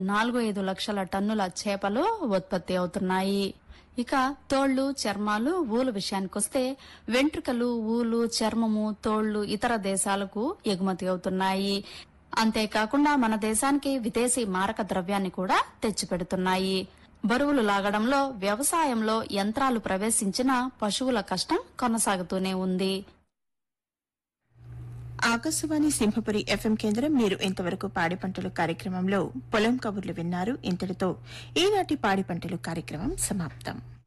నాలుగు ఐదు లక్షల టన్నుల చేపలు ఉత్పత్తి అవుతున్నాయి ఇక తోళ్లు చర్మాలు ఊలు విషయానికొస్తే వెంట్రుకలు ఊలు చర్మము తోళ్లు ఇతర దేశాలకు ఎగుమతి అవుతున్నాయి అంతేకాకుండా మన దేశానికి విదేశీ మారక ద్రవ్యాన్ని కూడా తెచ్చిపెడుతున్నాయి బరువులు లాగడంలో వ్యవసాయంలో యంత్రాలు ప్రవేశించిన పశువుల కష్టం కొనసాగుతూనే ఉంది ఆకాశవాణి సింహపురి ఎఫ్ఎం కేంద్రం మీరు ఇంతవరకు పాడి పంటలు కార్యక్రమంలో పొలం కబుర్లు విన్నారు ఇంతటితో ఈనాటి పాడి పంటలు కార్యక్రమం సమాప్తం